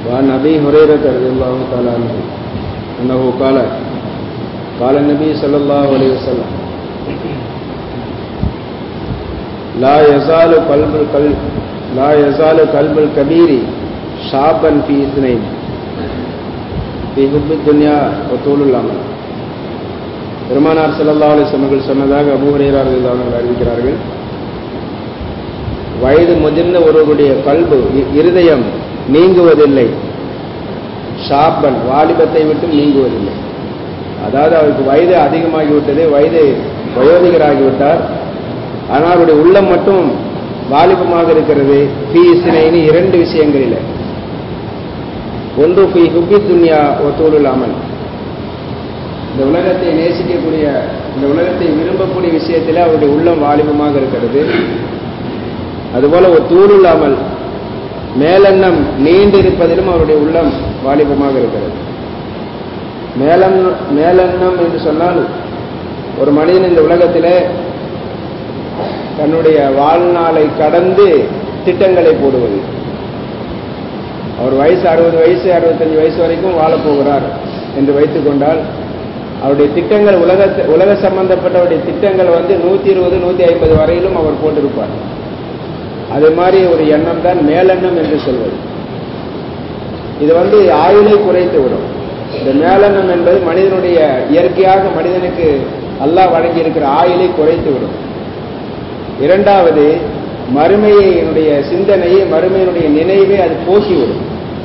وعن أبي هريرة رضي الله تعالى عنه أنه قال قال النبي صلى الله عليه وسلم لا يزال قلب القلب لا يزال قلب الكبير شابا في اثنين في حب الدنيا وطول العمل பெருமானார் ஸல்லல்லாஹு அலைஹி வஸல்லம் சொன்னதாக அபூ ஹுரைரா ரலியல்லாஹு அன்ஹு அறிவிக்கிறார்கள் வயது முதிர்ந்த ஒருவருடைய கல்பு இ- இருதயம் நீங்குவதில்லை ஷாப்பன் வாலிபத்தை விட்டு நீங்குவதில்லை அதாவது அவருக்கு வயது அதிகமாகிவிட்டது வயது வயோதிகராகிவிட்டார் ஆனால் அவருடைய உள்ளம் மட்டும் வாலிபமாக இருக்கிறது ஃபி இஸ்னைனி இரண்டு விஷயங்களில் ஒன்று ஃபி ஹுப்பி துன்யா ஒத்தூலுல் அமல் இந்த உலகத்தை நேசிக்கக்கூடிய இந்த உலகத்தை விரும்பக்கூடிய விஷயத்தில் அவருடைய உள்ளம் வாலிபமாக இருக்கிறது அதுபோல ஒரு தூருள்ளாமல் மேலெண்ணம் நீண்டிருப்பதிலும் அவருடைய உள்ளம் வாலிபமாக இருக்கிறது மேலம் மேலெண்ணம் என்று சொன்னால் ஒரு மனிதன் இந்த உலகத்திலே தன்னுடைய வாழ்நாளை கடந்து திட்டங்களை போடுவது அவர் வயசு அறுபது வயசு அறுபத்தஞ்சு வயசு வரைக்கும் வாழப் போகிறார் என்று வைத்துக் கொண்டால் அவருடைய திட்டங்கள் உலக உலக சம்பந்தப்பட்ட அவருடைய திட்டங்கள் வந்து நூத்தி இருபது நூத்தி ஐம்பது வரையிலும் அவர் போட்டிருப்பார் அது மாதிரி ஒரு எண்ணம் தான் மேலெண்ணம் என்று சொல்வது இது வந்து ஆயுளை குறைத்து விடும் இந்த மேலெண்ணம் என்பது மனிதனுடைய இயற்கையாக மனிதனுக்கு அல்லாஹ் வழங்கி இருக்கிற ஆயுளை குறைத்து விடும் இரண்டாவது மறுமையினுடைய சிந்தனையை மறுமையினுடைய நினைவை அது போக்கிவிடும்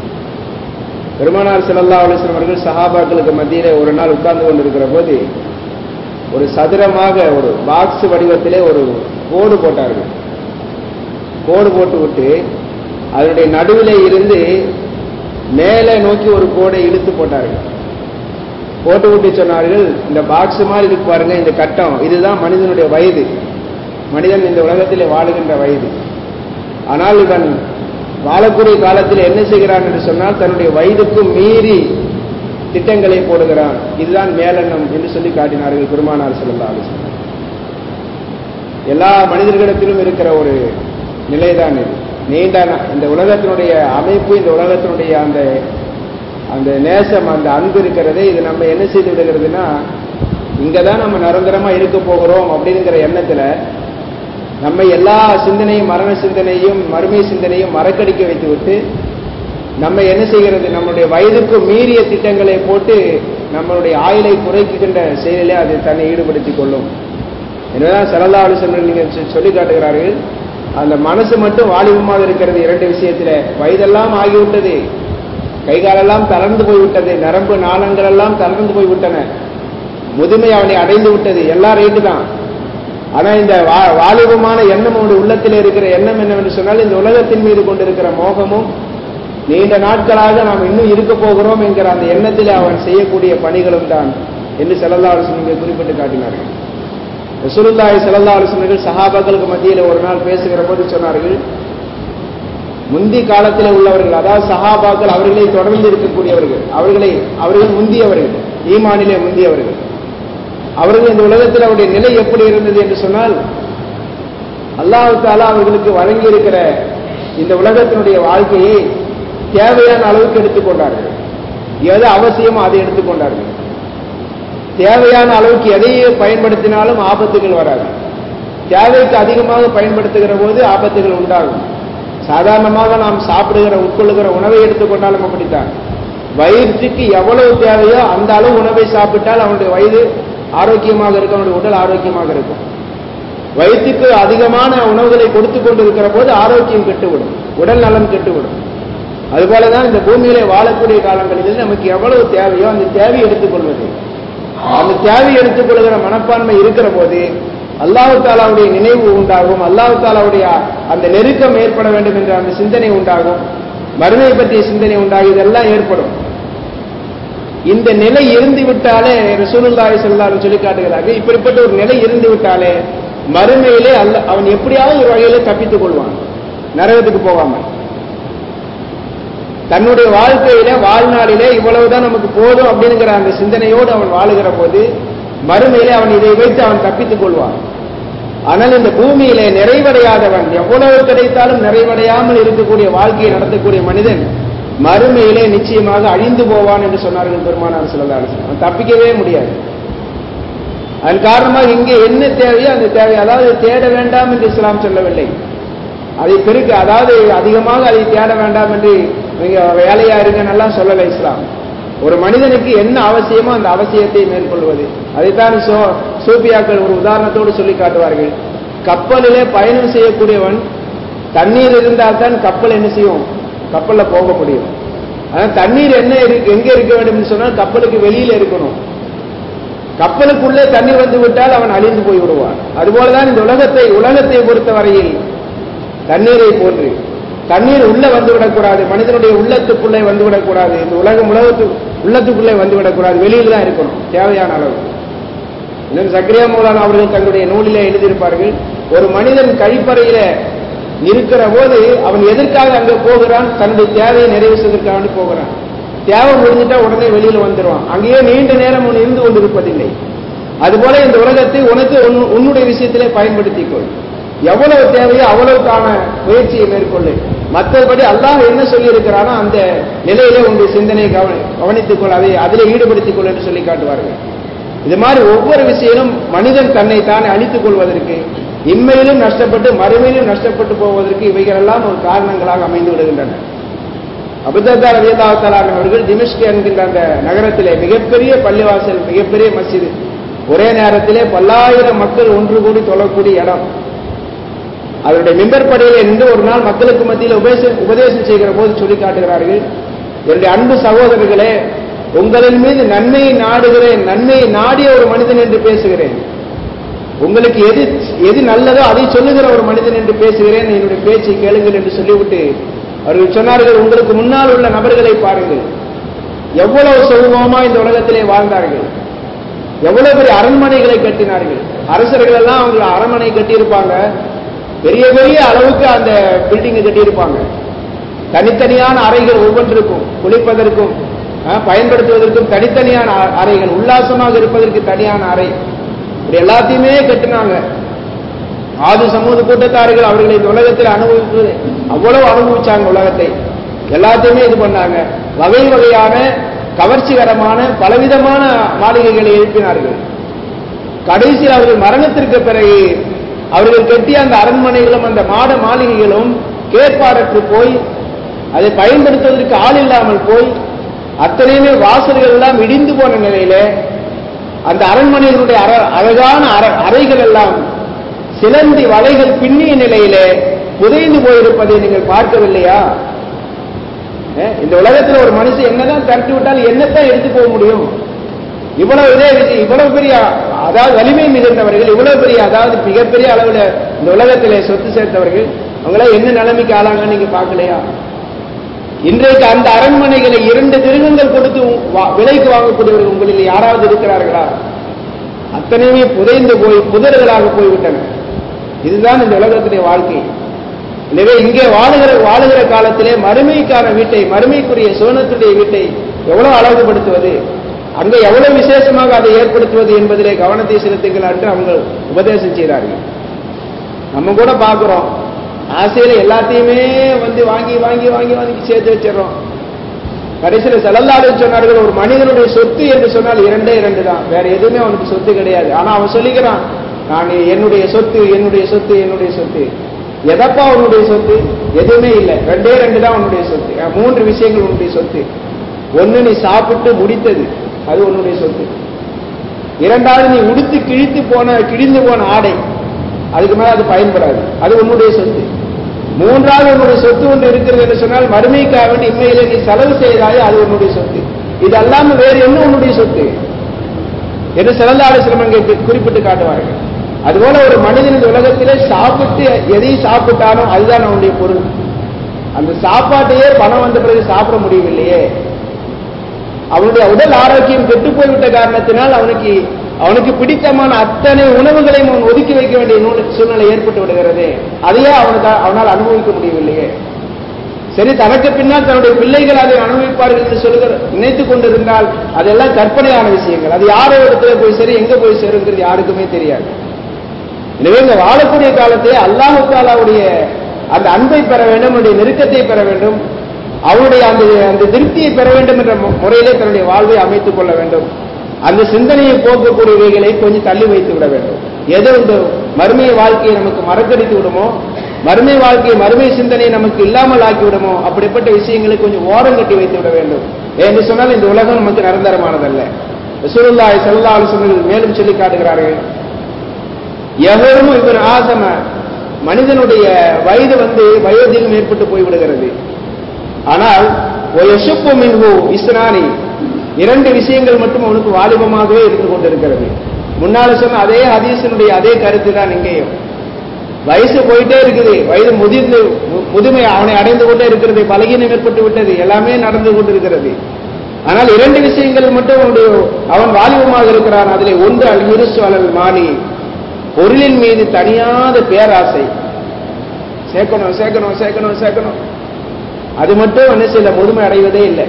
பெருமானார் ஸல்லல்லாஹு அலைஹி வஸல்லம் அவர்கள் சஹாபாக்களுக்கு மத்தியிலே ஒரு நாள் உட்கார்ந்து கொண்டிருக்கிற போது ஒரு சதுரமாக ஒரு பாக்ஸ் வடிவத்திலே ஒரு கோடு போட்டார்கள் கோடு போட்டு விட்டு அதனுடைய நடுவிலே இருந்து மேலே நோக்கி ஒரு கோடை இழுத்து போட்டார்கள் போட்டு விட்டு சொன்னார்கள் இந்த பாக்ஸ் மாதிரி இருக்கு பாருங்க இந்த கட்டம் இதுதான் மனிதனுடைய வயது மனிதன் இந்த உலகத்திலே வாழுகின்ற வயது ஆனால் இவன் வாழக்கூடிய காலத்தில் என்ன செய்கிறான் என்று சொன்னால் தன்னுடைய வயதுக்கும் மீறி திட்டங்களை போடுகிறான் இதுதான் மேலெண்ணம் என்று சொல்லி காட்டினார்கள் பெருமானார் ஸல்லல்லாஹு அலைஹி வஸல்லம் எல்லா மனிதர்களிடத்திலும் இருக்கிற ஒரு நிலைதான் இது நீண்ட நா- இந்த உலகத்தினுடைய அமைப்பு இந்த உலகத்தினுடைய அந்த அந்த நேசம் அந்த அன்பு இருக்கிறதே இது நம்ம என்ன செய்து விடுகிறதுனா இங்கே தான் நம்ம நிரந்தரமா இருக்க போகிறோம் அப்படிங்கிற எண்ணத்துல நம்ம எல்லா சிந்தனையும் மரண சிந்தனையும் மறுமை சிந்தனையும் மறக்கடிக்க வைத்துவிட்டு நம்ம என்ன செய்கிறது நம்மளுடைய வயதுக்கு மீறிய திட்டங்களை போட்டு நம்மளுடைய ஆயுளை குறைக்கின்ற செயலிலே அது தன்னை ஈடுபடுத்திக் கொள்ளும் எனவேதான் சரல்லா அலிசன் நீங்க சொ- சொல்லி காட்டுகிறார்கள் அந்த மனசு மட்டும் வாலிபமாக இருக்கிறது இரண்டு விஷயத்துல வயதெல்லாம் ஆகிவிட்டது கை காலெல்லாம் தளர்ந்து போய்விட்டது நரம்பு நாளங்கள் எல்லாம் தளர்ந்து போய்விட்டன முதுமை அவனை அடைந்து விட்டது எல்லாம் ரைட்டு தான் ஆனா இந்த வா- வாலிபமான எண்ணம் அவனுடைய உள்ளத்தில் இருக்கிற எண்ணம் என்னவென்று சொன்னால் இந்த உலகத்தின் மீது கொண்டிருக்கிற மோகமும் நீண்ட நாட்களாக நாம் இன்னும் இருக்க போகிறோம் என்கிற அந்த எண்ணத்தில் அவன் செய்யக்கூடிய பணிகளும் தான் என்று செல்லல்லா இங்கே குறிப்பிட்டு காட்டினார்கள் ரசூலுல்லாஹி ஸல்லல்லாஹு அலைஹி வஸல்லம் சஹாபாக்களுக்கு மத்தியில் ஒரு நாள் பேசுகிற போது சொன்னார்கள் முந்தி காலத்தில் உள்ளவர்கள் அதாவது சஹாபாக்கள் அவர்களை தொடர்ந்து இருக்கக்கூடியவர்கள் அவர்களை அவர்கள் முந்தியவர்கள் ஈமானிலே முந்தியவர்கள் அவர்கள் இந்த உலகத்தில் அவருடைய நிலை எப்படி இருந்தது என்று சொன்னால் அல்லாஹ் தாலா அவர்களுக்கு வழங்கி இருக்கிற இந்த உலகத்தினுடைய வாழ்க்கையை தேவையான அளவுக்கு எடுத்துக்கொண்டார்கள் எது அவசியமோ அதை எடுத்துக்கொண்டார்கள் தேவையான அளவுக்கு எதையே பயன்படுத்தினாலும் ஆபத்துகள் வராது தேவைக்கு அதிகமாக பயன்படுத்துகிற போது ஆபத்துகள் உண்டாகும் சாதாரணமாக நாம் சாப்பிடுகிற உட்கொள்ளுகிற உணவை எடுத்துக்கொண்டாலும் அப்படித்தான் வயிற்றுக்கு எவ்வளவு தேவையோ அந்த அளவு உணவை சாப்பிட்டால் அவனுடைய வயது ஆரோக்கியமாக இருக்கும் அவனுடைய உடல் ஆரோக்கியமாக இருக்கும் வயிற்றுக்கு அதிகமான உணவுகளை கொடுத்து கொண்டிருக்கிற போது ஆரோக்கியம் கெட்டுவிடும் உடல் நலம் கெட்டுவிடும் அதுபோலதான் இந்த பூமியிலே வாழக்கூடிய காலங்களில் நமக்கு எவ்வளவு தேவையோ அந்த தேவையை எடுத்துக்கொள்வது அந்த தேவையை எடுத்துக்கொள்கிற மனப்பான்மை இருக்கிற போது அல்லாஹு தாலாவுடைய நினைவு உண்டாகும் அல்லாஹு தாலாவுடைய அந்த நெருக்கம் ஏற்பட வேண்டும் என்ற அந்த சிந்தனை உண்டாகும் மறுமை பற்றிய சிந்தனை உண்டாகும் இதெல்லாம் ஏற்படும் இந்த நிலை இருந்து விட்டாலே ரசூலுல்லாஹி ஸல்லல்லாஹு அலைஹி சொல்லி காட்டுகிறார்கள் இப்படிப்பட்ட ஒரு நிலை இருந்து விட்டாலே மறுமையிலே அல்ல அவன் எப்படியாவது ஒரு வகையில தப்பித்துக் கொள்வான் நரகத்துக்கு போகாமல் தன்னுடைய வாழ்க்கையில வாழ்நாளிலே இவ்வளவுதான் நமக்கு போதும் அப்படிங்கிற அந்த சிந்தனையோடு அவன் வாழுகிற போது மறுமையிலே அவன் இதை வைத்து அவன் தப்பித்துக் கொள்வான் ஆனால் இந்த பூமியிலே நிறைவடையாதவன் எவ்வளவு கிடைத்தாலும் நிறைவடையாமல் இருக்கக்கூடிய வாழ்க்கையை நடத்தக்கூடிய மனிதன் மறுமையிலே நிச்சயமாக அழிந்து போவான் என்று சொன்னார்கள் பெருமானார் ஸல்லல்லாஹு அலைஹி வஸல்லம் அவன் தப்பிக்கவே முடியாது அதன் காரணமாக இங்கே என்ன தேவையோ அந்த தேவை அதாவது தேட வேண்டாம் என்று இஸ்லாம் சொல்லவில்லை அதை பெருக்க அதாவது அதிகமாக அதை தேட வேண்டாம் என்று நீங்க வேலையா இருங்கன்னெல்லாம் சொல்லலை இஸ்லாம் ஒரு மனிதனுக்கு என்ன அவசியமோ அந்த அவசியத்தை மேற்கொள்வது அதைத்தான் சோ சூபியாக்கள் ஒரு உதாரணத்தோடு சொல்லி காட்டுவார்கள் கப்பலிலே பயணம் செய்யக்கூடியவன் தண்ணீர் இருந்தால் தான் கப்பல் என்ன செய்யும் கப்பல்ல போக முடியும் ஆனால் தண்ணீர் என்ன இருக்கு எங்க இருக்க வேண்டும் என்று சொன்னால் கப்பலுக்கு வெளியில இருக்கணும் கப்பலுக்குள்ளே தண்ணீர் வந்து விட்டால் அவன் அழிந்து போய் விடுவான் அதுபோலதான் இந்த உலகத்தை உலகத்தை பொறுத்தவரையில் தண்ணீரை போன்று தண்ணீர் உள்ள வந்து விடக்கூடாது மனிதனுடைய உள்ளத்துக்குள்ளே வந்து விடக்கூடாது இந்த உலகம் உலகத்து உள்ளத்துக்குள்ளே வந்து விடக்கூடாது வெளியில தான் இருக்கணும் தேவையான அளவு இன்னும் சக்கரியா மூலான் அவர்கள் தங்களுடைய நூலிலே எழுதியிருப்பார்கள் ஒரு மனிதன் கழிப்பறையில இருக்கிற போது அவன் எதற்காக அங்க போகிறான் தன்னுடைய தேவையை நிறைவு செய்வதற்காக வேண்டி போகிறான் தேவை முடிஞ்சிட்டா உடனே வெளியில வந்துடுவான் அங்கேயே நீண்ட நேரம் அவன் இருந்து கொண்டிருப்பதில்லை அதுபோல இந்த உலகத்தை உனக்கு உன்- உன்னுடைய விஷயத்திலே பயன்படுத்திக் கொள் எவ்வளவு தேவையோ அவ்வளவுக்கான முயற்சியை மேற்கொள்ளு மற்றபடி அல்லாஹ் என்ன சொல்லி இருக்கிறானோ அந்த நிலையிலே உன்னுடைய சிந்தனையை கவனி கவனித்துக் கொள் அதை அதிலே ஈடுபடுத்திக் கொள் என்று சொல்லி காட்டுவார்கள் இது மாதிரி ஒவ்வொரு விஷயமும் மனிதன் தன்னை தானே அழித்துக் கொள்வதற்கு இன்மையிலும் நஷ்டப்பட்டு மறுமையிலும் நஷ்டப்பட்டு போவதற்கு இவைகளெல்லாம் ஒரு காரணங்களாக அமைந்து விடுகின்றன அபுதர்தா ரவியல்லாத்தாலான் அவர்கள் திமிஷ்க் என்கின்ற அந்த நகரத்திலே மிகப்பெரிய பள்ளிவாசல் மிகப்பெரிய மஸ்ஜிது ஒரே நேரத்திலே பல்லாயிரம் மக்கள் ஒன்று கூடி தொழக்கூடிய இடம் அவருடைய மிம்பற்படியிலே நின்று ஒரு நாள் மக்களுக்கு மத்தியில் உபதேச உபதேசம் செய்கிற போது சொல்லி காட்டுகிறார்கள் என்னுடைய அன்பு சகோதரர்களே உங்களின் மீது நன்மையை நாடுகிறேன் நன்மையை நாடிய ஒரு மனிதன் என்று பேசுகிறேன் உங்களுக்கு எது எது நல்லதோ அதை சொல்லுகிற ஒரு மனிதன் என்று பேசுகிறேன் என்னுடைய பேச்சை கேளுங்கள் என்று சொல்லிவிட்டு அவர்கள் சொன்னார்கள் உங்களுக்கு முன்னால் உள்ள நபர்களை பாருங்கள் எவ்வளவு சுகமமா இந்த உலகத்திலே வாழ்ந்தார்கள் எவ்வளவு பெரிய அரண்மனைகளை கட்டினார்கள் அரசர்கள் எல்லாம் அவங்க அரண்மனை கட்டியிருப்பாங்க பெரிய பெரிய அளவுக்கு அந்த பில்டிங் கட்டியிருப்பாங்க தனித்தனியான அறைகள் ஒவ்வொன்றுக்கும் குளிப்பதற்கும் அஹ், பயன்படுத்துவதற்கும் தனித்தனியான அ- அறைகள் உல்லாசமாக இருப்பதற்கு தனியான அறை இப்படி எல்லாத்தையுமே கட்டினாங்க ஆது சமூக கூட்டத்தார்கள் அவர்களை இந்த உலகத்தில் அனுபவிப்பு அவ்வளவு அனுபவிச்சாங்க உலகத்தை எல்லாத்தையுமே இது பண்ணாங்க வகை வகையான கவர்ச்சிகரமான பலவிதமான மாளிகைகளை எழுப்பினார்கள் கடைசியில் அவர்கள் மரணத்திற்கு பிறகு அவர்கள் கட்டிய அந்த அரண்மனைகளும் அந்த மாட மாளிகைகளும் கேட்பாரற்று போய் அதை பயன்படுத்துவதற்கு ஆள் இல்லாமல் போய் அத்தனையுமே வாசல்கள் எல்லாம் இடிந்து போன நிலையில அந்த அரண்மனைகளுடைய அற- அழகான அற- அறைகள் எல்லாம் சிலந்தி வலைகள் பின்னிய நிலையிலே புதைந்து போயிருப்பதை நீங்கள் பார்க்கவில்லையா அஹ், இந்த உலகத்துல ஒரு மனுஷன் என்னதான் திரட்டி விட்டாலும் என்னத்தான் எடுத்து போக முடியும் இவ்வளவு இதே விஷயம் இவ்வளவு பெரிய அதாவது வலிமை மிகுந்தவர்கள் இவ்வளவு பெரிய அதாவது மிகப்பெரிய அளவுல இந்த உலகத்திலே சொத்து சேர்த்தவர்கள் அவங்கள என்ன நிலைமைக்கு ஆளாங்கன்னு நீங்க பார்க்கலையா இன்றைக்கு அந்த அரண்மனைகளை இரண்டு திருகங்கள் கொடுத்து வா- விலைக்கு வாங்கக்கூடியவர்கள் உங்களில் யாராவது இருக்கிறார்களா அத்தனையுமே புதைந்து போய் புதர்களாக போய்விட்டன இதுதான் இந்த உலகத்துடைய வாழ்க்கை எனவே இங்கே வாழுகிற வாழுகிற காலத்திலே மறுமைக்கான வீட்டை மறுமைக்குரிய சோனத்துடைய வீட்டை எவ்வளவு அழகுபடுத்துவது அங்கே எவ்வளவு விசேஷமாக அதை ஏற்படுத்துவது என்பதிலே கவனத்தை செலுத்துங்கள் என்று அவங்க உபதேசம் செய்கிறார்கள் நம்ம கூட பார்க்கிறோம் ஆசையில எல்லாத்தையுமே வந்து வாங்கி வாங்கி வாங்கி வாங்கி சேர்த்து வச்சிடறோம் கடைசியில் செலல்லாடு சொன்னார்கள் ஒரு மனிதனுடைய சொத்து என்று சொன்னால் இரண்டே இரண்டு தான் வேற எதுவுமே அவனுக்கு சொத்து கிடையாது ஆனா அவன் சொல்லிக்கிறான் நான் என்னுடைய சொத்து என்னுடைய சொத்து என்னுடைய சொத்து எதப்பா உன்னுடைய சொத்து எதுவுமே இல்லை ரெண்டே ரெண்டு தான் உன்னுடைய சொத்து அஹ் மூன்று விஷயங்கள் உன்னுடைய சொத்து ஒன்னு நீ சாப்பிட்டு முடித்தது அது உன்னுடைய சொத்து இரண்டாவது நீ உடுத்து கிழித்து போன கிழிந்து போன ஆடை அதுக்கு மேல அது பயன்படாது அது உன்னுடைய சொத்து மூன்றாவது உன்னுடைய சொத்து ஒன்று இருக்கிறது என்று சொன்னால் மறுமைக்காக வேண்டி இம்மையிலே நீ செலவு செய்தாயே அது உன்னுடைய சொத்து இது அல்லாம வேறு என்ன உன்னுடைய சொத்து என்று சிறந்தாடு சிரமங்கள் குறிப்பிட்டு காட்டுவார்கள் அதுபோல ஒரு மனிதன் இந்த உலகத்திலே சாப்பிட்டு எதை சாப்பிட்டானோ அதுதான் அவனுடைய பொருள் அந்த சாப்பாட்டையே பணம் வந்த பிறகு சாப்பிட முடியவில்லையே அவனுடைய உடல் ஆரோக்கியம் கெட்டு போய்விட்ட காரணத்தினால் அவனுக்கு அவனுக்கு பிடித்தமான அத்தனை உணவுகளையும் அவன் ஒதுக்கி வைக்க வேண்டிய நூல் சூழ்நிலை ஏற்பட்டு விடுகிறது அதையே அவனுக்கு அவனால் அனுபவிக்க முடியவில்லையே சரி தனக்கு பின்னால் தன்னுடைய பிள்ளைகள் அதை அனுபவிப்பார்கள் என்று சொல்லுகிற நினைத்துக் கொண்டிருந்தால் அதெல்லாம் கற்பனையான விஷயங்கள் அது யாரோ இடத்துல போய் சரி எங்க போய் சேருங்கிறது யாருக்குமே தெரியாது எனவே இங்க வாழக்கூடிய காலத்திலே அல்லாஹு தாலாவுடைய அந்த அன்பை பெற வேண்டும் அவருடைய நெருக்கத்தை பெற வேண்டும் அவருடைய அந்த அந்த திருப்தியை பெற வேண்டும் என்ற மு- முறையிலே தன்னுடைய வாழ்வை அமைத்துக் கொள்ள வேண்டும் அந்த சிந்தனையை போக்கக்கூடியவைகளை கொஞ்சம் தள்ளி வைத்து விட வேண்டும் எது இந்த மறுமை வாழ்க்கையை நமக்கு மறக்கடித்து விடுமோ மறுமை வாழ்க்கையை மறுமை சிந்தனையை நமக்கு இல்லாமல் ஆக்கி விடுமோ அப்படிப்பட்ட விஷயங்களை கொஞ்சம் ஓரம் கட்டி வைத்து விட வேண்டும் என்று சொன்னால் இந்த உலகம் நமக்கு நிரந்தரமானதல்ல ரசூலுல்லாஹி ஸல்லல்லாஹு அலைஹி வஸல்லம் மேலும் சொல்லி காட்டுகிறார்கள் எவரும் இவர் ஆசம மனிதனுடைய வயது வந்து வயோதிகம் ஏற்பட்டு போய்விடுகிறது ஆனால் ஒயசுப்பு மின்ஹு இஸ்னானி இரண்டு விஷயங்கள் மட்டும் அவனுக்கு வாலிபமாகவே இருந்து கொண்டிருக்கிறது முன்னால சொன்ன அதே ஹதீஸினுடைய அதே கருத்து தான் இங்கேயும் வயசு போயிட்டே இருக்குது வயது முதிர்ந்து மு- முதுமை அவனை அடைந்து கொண்டே இருக்கிறது பலகீனம் ஏற்பட்டு விட்டது எல்லாமே நடந்து கொண்டிருக்கிறது ஆனால் இரண்டு விஷயங்கள் மட்டும் அவனுடைய அவன் வாலிபமாக இருக்கிறான் அதிலே ஒன்று அல் மிருசு அலல் மாலி பொருளின் மீது தனியாத பேராசை சேர்க்கணும் சேர்க்கணும் சேர்க்கணும் சேர்க்கணும் அது மட்டும் என்ன செய்யல முதுமை அடைவதே இல்லை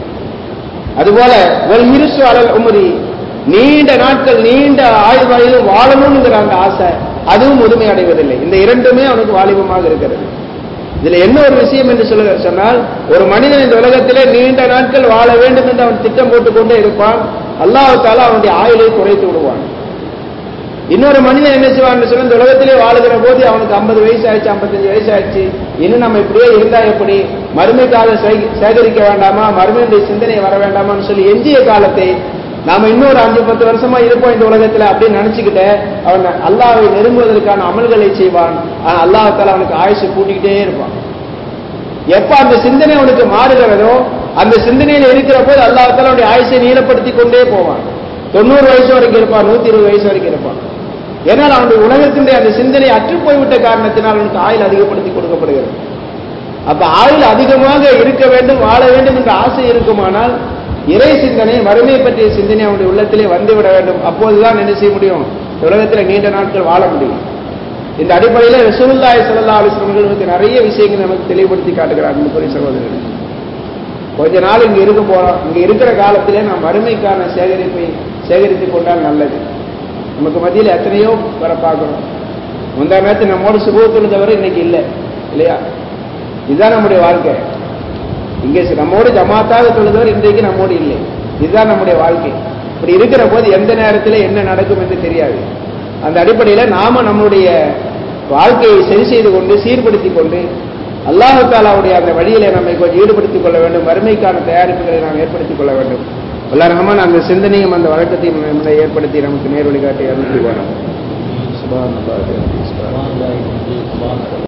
அதுபோல ஒரு மிருசு அலல் உமரி நீண்ட நாட்கள் நீண்ட ஆயுள் வயதில் வாழணும்ங்கிற அந்த ஆசை அதுவும் முதுமை அடைவதில்லை இந்த இரண்டுமே அவனுக்கு வாலிபமாக இருக்கிறது இதுல என்ன ஒரு விஷயம் என்று சொல்ல சொன்னால் ஒரு மனிதன் இந்த உலகத்திலே நீண்ட நாட்கள் வாழ வேண்டும் என்று அவன் திட்டம் போட்டுக் கொண்டே இருப்பான் அல்லாஹால அவனுடைய ஆயுளை குறைத்து விடுவான் இன்னொரு மனிதன் என்ன செய்வான் சொன்னா இந்த உலகத்திலே வாழுகிற போது அவனுக்கு 50 வயசு ஆயிடுச்சு 55 வயசு ஆயிடுச்சு இன்னும் நம்ம இப்படியே இருந்தா எப்படி மறுமைக்காக சே- சேகரிக்க வேண்டாமா மறுமையுடைய சிந்தனை வர வேண்டாமான்னு சொல்லி எஞ்சிய காலத்தை நாம இன்னொரு அஞ்சு பத்து வருஷமா இருப்போம் இந்த உலகத்துல அப்படின்னு நினைச்சுக்கிட்டு அவன் அல்லாஹ்வை நெருங்குவதற்கான அமல்களை செய்வான் ஆனா அல்லாஹால அவனுக்கு ஆயுசு கூட்டிக்கிட்டே இருப்பான் எப்ப அந்த சிந்தனை அவனுக்கு மாறுகிறதோ அந்த சிந்தனையில இருக்கிற போது அல்லாஹால அவனுடைய ஆயுசை நீளப்படுத்தி கொண்டே போவான் தொண்ணூறு வயசு வரைக்கும் இருப்பான் நூத்தி இருபது வயசு வரைக்கும் இருப்பான் ஏன்னால் அவனுடைய உலகத்தினுடைய அந்த சிந்தனை அற்று போய்விட்ட காரணத்தினால் அவனுக்கு ஆயுள் அதிகப்படுத்தி கொடுக்கப்படுகிறது அப்ப ஆயுள் அதிகமாக இருக்க வேண்டும் வாழ வேண்டும் என்ற ஆசை இருக்குமானால் இறை சிந்தனை வறுமை பற்றிய சிந்தனை அவனுடைய உள்ளத்திலே வந்துவிட வேண்டும் அப்போதுதான் என்ன செய்ய முடியும் இந்த உலகத்தில் நீண்ட நாட்கள் வாழ முடியும் இந்த அடிப்படையில் ரசூலுல்லாஹி ஸல்லல்லாஹு அலைஹி வஸல்லம் நமக்கு நிறைய விஷயங்கள் நமக்கு தெளிவுபடுத்தி காட்டுகிறார் அன்புக்குரிய சகோதரர்கள் கொஞ்ச நாள் இங்க இருக்க போறோம் இங்க இருக்கிற காலத்திலே நாம் வறுமைக்கான சேகரிப்பை சேகரித்துக் கொண்டால் நல்லது நமக்கு மத்தியில் எத்தனையோ வர பார்க்கிறோம் முந்தா நேரத்து நம்மோட சுபத்துள்ளதை வரை இன்னைக்கு இல்லை இல்லையா இதுதான் நம்முடைய வாழ்க்கை இங்கே சி- நம்மோடு ஜமாத்தாக தொழுதவர் இன்றைக்கு நம்மோடு இல்லை இதுதான் நம்முடைய வாழ்க்கை இப்படி இருக்கிற போது எந்த நேரத்தில் என்ன நடக்கும் என்று தெரியாது அந்த அடிப்படையில் நாம நம்முடைய வாழ்க்கையை சரி செய்து கொண்டு சீர்படுத்திக் கொண்டு அல்லாஹு தாலாவுடைய அந்த வழியிலே நம்மை கொஞ்சம் ஈடுபடுத்திக் கொள்ள வேண்டும் வறுமைக்கான தயாரிப்புகளை நாம் ஏற்படுத்திக் கொள்ள வேண்டும் அல்லா ரஹ்மான் அந்த சிந்தனையும் அந்த வழக்கத்தையும் நம்மை ஏற்படுத்தி நமக்கு நேர் வழிகாட்டி அனுப்பி வரும் சுபான் அல்லாஹ்